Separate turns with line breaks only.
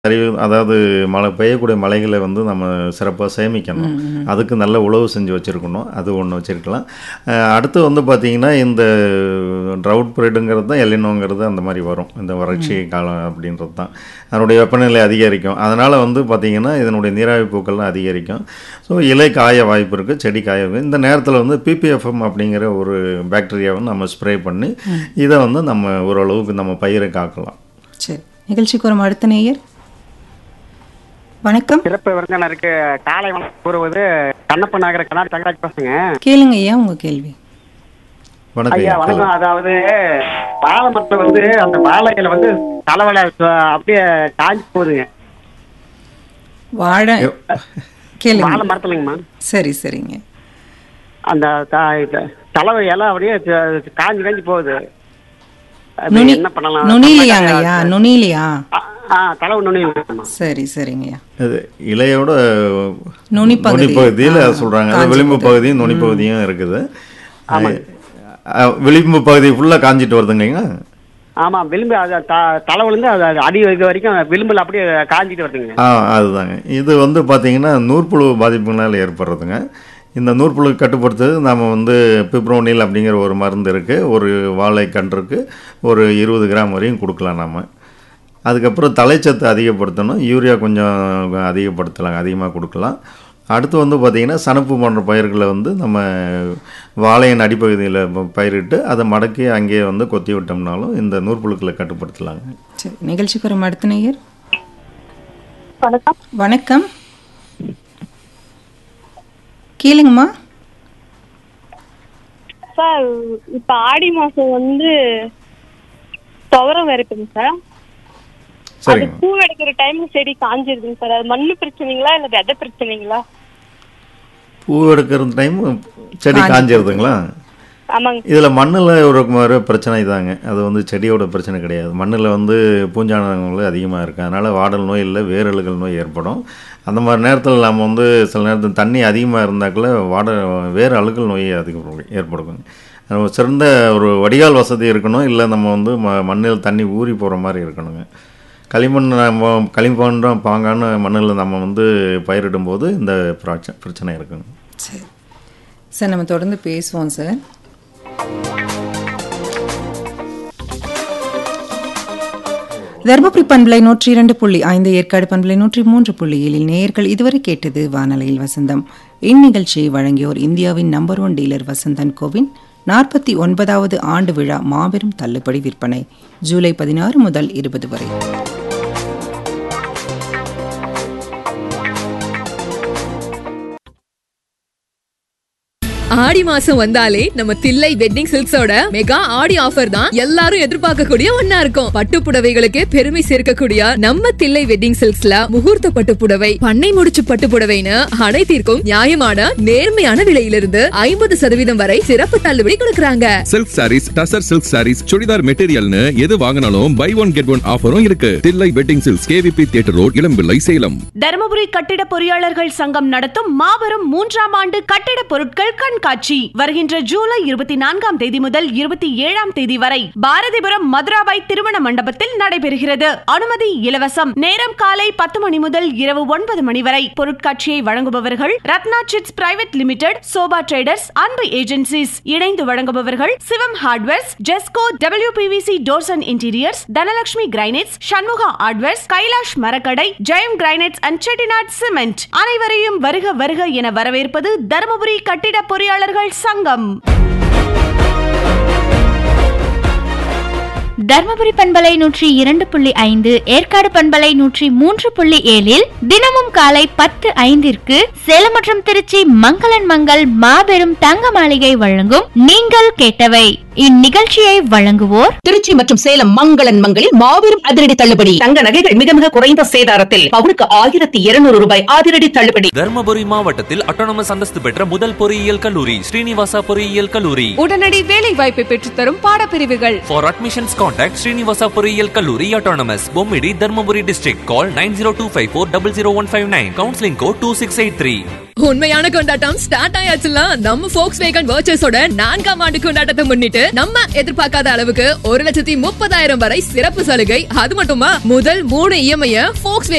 அறிவு அதாவது மழை பெய்யக்கூடிய மழைகளை வந்து நம்ம சிறப்பாக சேமிக்கணும் அதுக்கு நல்ல உழவு செஞ்சு வச்சுருக்கணும் அது ஒன்று வச்சுருக்கலாம் அடுத்து வந்து பார்த்திங்கன்னா இந்த ட்ரவுட் பீரியடுங்கிறது தான் எல்லினோங்கிறது அந்த மாதிரி வரும் இந்த வறட்சி காலம் அப்படின்றது தான் அதனுடைய வெப்பநிலை அதிகரிக்கும் அதனால் வந்து பார்த்திங்கன்னா இதனுடைய நீராவி பூக்கள்லாம் அதிகரிக்கும் ஸோ இலை காய வாய்ப்பு இருக்குது செடி காய வாய்ப்பு இந்த நேரத்தில் வந்து பிபிஎஃப்எம் அப்படிங்கிற ஒரு பாக்டீரியாவை நம்ம ஸ்ப்ரே பண்ணி இதை வந்து நம்ம ஓரளவுக்கு நம்ம பயிரை காக்கலாம்
சரி நிகழ்ச்சிக்கு வரும் அடுத்த நேயர் வணக்கம்
சிறப்பு விருந்தினருக்கு காலை வணக்கம் கூறுவது கண்ணப்ப நகர கண்ணாடி தங்கராஜ் பேசுங்க
கேளுங்க ஐயா உங்க கேள்வி
வணக்கம்
ஐயா
ஐயா.
வணக்கம் அதாவது வாழை மரத்துல வந்து அந்த வாழையில வந்து தலைவலை அப்படியே காஞ்சி போகுதுங்க
வாழை கேளுங்க
வாழை மரத்துலங்கம்மா
சரி சரிங்க
அந்த த- இது தலைவை இலை அப்படியே த- காஞ்சி காஞ்சி போகுது அது
நுனி
என்ன பண்ணலாம்
நுனிலையாங்க ஐயா நுனிலையா
ஆ, ஆ தலைவு நுனி இல்லைங்கம்மா.
சரி சரிங்க ஐயா
இது இலையோட
நுனிப்பகுதி.
நுனிப்பகுதியில்
ஆ,
சொல்கிறாங்க
காஞ்சி
விளிம்பு பகுதியும் நுனிப்பகுதியும் இருக்குது அஹ், விளிம்பு பகுதி ஃபுல்லாக காஞ்சிட்டு வருதுங்களா
ஆமா விளிம்பு அது த- தலை விழுந்து அது அது அடி இது வரைக்கும் விளிம்புல அப்படியே காஞ்சிட்டு வருதுங்க
ஆ அதுதாங்க இது வந்து பார்த்தீங்கன்னா நூற்புழு பாதிப்புனால ஏற்படுறதுங்க இந்த நூற்புழு கட்டுப்படுத்துறது நம்ம வந்து பிப்ரோனில் அப்படிங்கிற ஒரு மருந்து இருக்குது ஒரு வாழை கன்றுக்கு ஒரு இருபது கிராம் வரையும் கொடுக்கலாம் நம்ம அதுக்கப்புறம் தலைச்சத்து அதிகப்படுத்தணும் யூரியா கொஞ்சம் அதிகப்படுத்தலாம் அதிகமாக கொடுக்கலாம் அடுத்து வந்து பார்த்திங்கன்னா சணப்பு போன்ற பயிர்களை வந்து நம்ம வாழையின் அடிப்பகுதியில் பயிரிட்டு அதை மடக்கி அங்கேயே வந்து கொத்தி விட்டோம்னாலும் இந்த நூற்புழுக்களை கட்டுப்படுத்தலாங்க
சரி நிகழ்ச்சிக்கு வரும் அடுத்த நேயர்
வணக்கம்
வணக்கம் கேளுங்கம்மா
சார் இப்ப ஆடி மாசம் வந்து துவரம் இருக்குங்க சார் அது
சரிங்க
பூ எடுக்கிற டைம்ல செடி காஞ்சிருதுங்க சார் அது மண்ணு பிரச்சனைங்களா இல்ல விதை பிரச்சனைங்களா
பூ எடுக்கிற டைம் செடி காஞ்சிருதுங்களா
ஆமாங்க
இதில் மண்ணில் ஒரு ஒரு பிரச்சனை தாங்க அது வந்து செடியோட பிரச்சனை கிடையாது மண்ணில் வந்து பூஞ்சானங்கள் அதிகமாக இருக்குது அதனால் வாடல் நோய் இல்லை வேரழுகல் நோய் ஏற்படும் அந்த மாதிரி நேரத்தில் நம்ம வந்து சில நேரத்தில் தண்ணி அதிகமாக இருந்தாக்குள்ள வாட வேறு அழுகல் நோய் அதிகம் ஏற்படுங்க நம்ம சிறந்த ஒரு வடிகால் வசதி இருக்கணும் இல்லை நம்ம வந்து ம மண்ணில் தண்ணி ஊறி போகிற மாதிரி இருக்கணுங்க களிமண் நம்ம களிமண் பாங்கான மண்ணில் நம்ம வந்து பயிரிடும்போது இந்த பிரச்சனை பிரச்சனை இருக்குங்க
சரி சார் நம்ம தொடர்ந்து பேசுவோம் சார் தர்மபுரி பண்பலை நூற்றி இரண்டு புள்ளி ஐந்து ஏற்காடு பண்பலை நூற்றி மூன்று புள்ளி ஏழில் நேயர்கள் இதுவரை கேட்டது வானலையில் வசந்தம் இந்நிகழ்ச்சியை வழங்கியோர் இந்தியாவின் நம்பர் ஒன் டீலர் வசந்தன் கோவின் நாற்பத்தி ஒன்பதாவது ஆண்டு விழா மாபெரும் தள்ளுபடி விற்பனை ஜூலை பதினாறு முதல் இருபது வரை
ஆடி மாசம் வந்தாலே நம்ம தில்லை வெட்டிங் சில்க்ஸோட மெகா ஆடி ஆஃபர் தான் எல்லாரும் எதிர்பார்க்கக்கூடிய ஒன்னா இருக்கும் பட்டு புடவைகளுக்கு பெருமை சேர்க்கக்கூடிய நம்ம தில்லை வெட்டிங் சில்க்ஸ்ல முகூர்த்த பட்டு புடவை பண்ணை முடிச்சு பட்டு புடவைன்னு அனைத்திற்கும் நியாயமான நேர்மையான விலையிலிருந்து ஐம்பது சதவீதம் வரை சிறப்பு தள்ளுபடி கொடுக்கறாங்க
silk sarees tussar silk sarees churidar மெட்டீரியல்னு எது வாங்கினாலும் பை ஒன் கெட் ஒன் ஆஃபரும் இருக்கு Thillai wedding silks KVP theatre road Ilampillai Salem
Dharmapuri கட்டிட பொறியாளர்கள் சங்கம் நடத்தும் மாபெரும் மூன்றாம் ஆண்டு கட்டிட பொருட்கள் கண்காட்சி வருகின்ற ஜூலை இருபத்தி நான்காம் தேதி முதல் இருபத்தி ஏழாம் தேதி வரை பாரதிபுரம் மதுராபாய் திருமண மண்டபத்தில் நடைபெறுகிறது அனுமதி இலவசம் நேரம் காலை பத்து மணி முதல் இரவு ஒன்பது மணி வரை பொருட்காட்சியை வழங்குபவர்கள் Ratna chits private limited sofa traders Anbu agencies இணைந்து வழங்குபவர்கள் Sivam hardwares Jesco WPVC doors and interiors Dhanalakshmi granites Shanmuga hardwares Kailash மரக்கடை Jayam granites and Chettinad cement அனைவரையும் வருக வருக என வரவேற்பது தருமபுரி கட்டிட பொறியாளர்கள் சங்கம்
தர்மபுரி பண்பலை நூற்றி இரண்டு புள்ளி ஐந்து ஏற்காடு பண்பலை நூற்றி மூன்று புள்ளி ஏழில் தினமும் காலை பத்து ஐந்திற்கு சேலம் மற்றும் திருச்சி மங்களன் மங்கள் மாபெரும் தங்க மாளிகை வழங்கும் நீங்கள் கேட்டவை இந்நிகழ்ச்சியை வழங்குவோர்
திருச்சி மற்றும் சேலம் மங்களன் மங்களில் மாபெரும் அதிரடி தள்ளுபடி தங்க நகைகள் மிக மிக குறைந்த சேதாரத்தில் பவுனுக்கு ஆயிரத்தி இருநூறு ரூபாய் அதிரடி தள்ளுபடி
தர்மபுரி மாவட்டத்தில் அட்டானமஸ் அந்தஸ்து பெற்ற முதல் பொறியியல் கல்லூரி ஸ்ரீனிவாசா பொறியியல் கல்லூரி
உடனடி வேலை வாய்ப்பை பெற்றுத்தரும் பாடப்பிரிவுகள்
ஃபார் அட்மிஷன்ஸ் கான்டாக்ட் ஸ்ரீனிவாசா பொறியியல் கல்லூரி autonomous Bommidi Dharmapuri district call nine zero two five four double zero one five nine counselling code two six eight three
உண்மையான கொண்டாட்டம் ஸ்டார்ட் ஆயாச்சுல நம்ம ஃபோக்ஸ் வேகன் வர்ச்சஸோட நான்காம் ஆண்டு கொண்டாட்டத்தை முன்னிட்டு நம்ம எதிர்பார்க்காத அளவுக்கு ஒரு லட்சத்தி முப்பதாயிரம் வரை சிறப்பு சலுகை அது மட்டுமா முதல் மூணு இஎம்ஐ ஃபோக்ஸ்